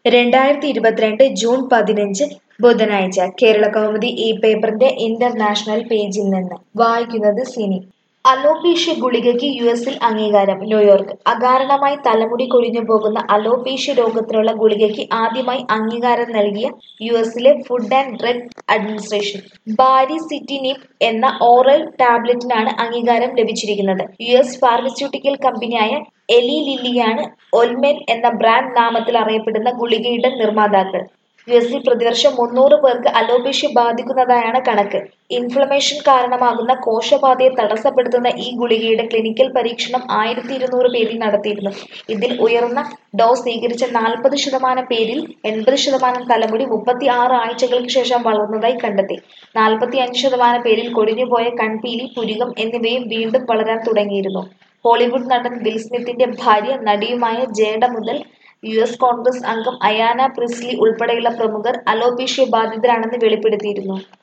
രണ്ടായിരത്തി ഇരുപത്തിരണ്ട് ജൂൺ പതിനഞ്ച് ബുധനാഴ്ച കേരള കൗമുദി ഈ പേപ്പറിന്റെ ഇന്റർനാഷണൽ പേജിൽ നിന്ന് വായിക്കുന്നത് സിനി അലോപേഷ്യ ഗുളികയ്ക്ക് യു എസിൽ അംഗീകാരം ന്യൂയോർക്ക് അകാരണമായി തലമുടി കൊഴിഞ്ഞു പോകുന്ന അലോപേഷ്യ രോഗത്തിനുള്ള ഗുളികയ്ക്ക് ആദ്യമായി അംഗീകാരം നൽകിയ യു എസിലെ Food and Drug Administration baricitinib എന്ന ഓറൽ ടാബ്ലറ്റിനാണ് അംഗീകാരം ലഭിച്ചിരിക്കുന്നത് യു എസ് ഫാർമസ്യൂട്ടിക്കൽ കമ്പനിയായ എലി ലില്ലിയാണ് ഒൽമെൻ എന്ന ബ്രാൻഡ് നാമത്തിൽ അറിയപ്പെടുന്ന ഗുളികയുടെ നിർമ്മാതാക്കൾ യു എസിൽ പ്രതിവർഷം മുന്നൂറ് പേർക്ക് അലോപേഷ്യ ബാധിക്കുന്നതായാണ് കണക്ക് ഇൻഫ്ലമേഷൻ കാരണമാകുന്ന കോശബാധയെ തടസ്സപ്പെടുത്തുന്ന ഈ ഗുളികയുടെ ക്ലിനിക്കൽ പരീക്ഷണം ആയിരത്തി ഇരുന്നൂറ് പേരിൽ നടത്തിയിരുന്നു ഇതിൽ ഉയർന്ന ഡോസ് സ്വീകരിച്ച നാൽപ്പത് ശതമാനം പേരിൽ എൺപത് ശതമാനം തലമുടി മുപ്പത്തി ആറ് ആഴ്ചകൾക്ക് ശേഷം വളർന്നതായി കണ്ടെത്തി നാൽപ്പത്തി അഞ്ച് ശതമാനം പേരിൽ കൊഴിഞ്ഞുപോയ കൺപീലി പുരികം എന്നിവയും വീണ്ടും വളരാൻ തുടങ്ങിയിരുന്നു ഹോളിവുഡ് നടൻ വിൽ സ്മിത്തിന്റെ ഭാര്യ നടിയുമായ ജേഡ മുതൽ യു എസ് കോൺഗ്രസ് അംഗം അയാന പ്രിസ്ലി ഉൾപ്പെടെയുള്ള പ്രമുഖർ അലോപേഷ്യ ബാധിതരാണെന്ന് വെളിപ്പെടുത്തിയിരുന്നു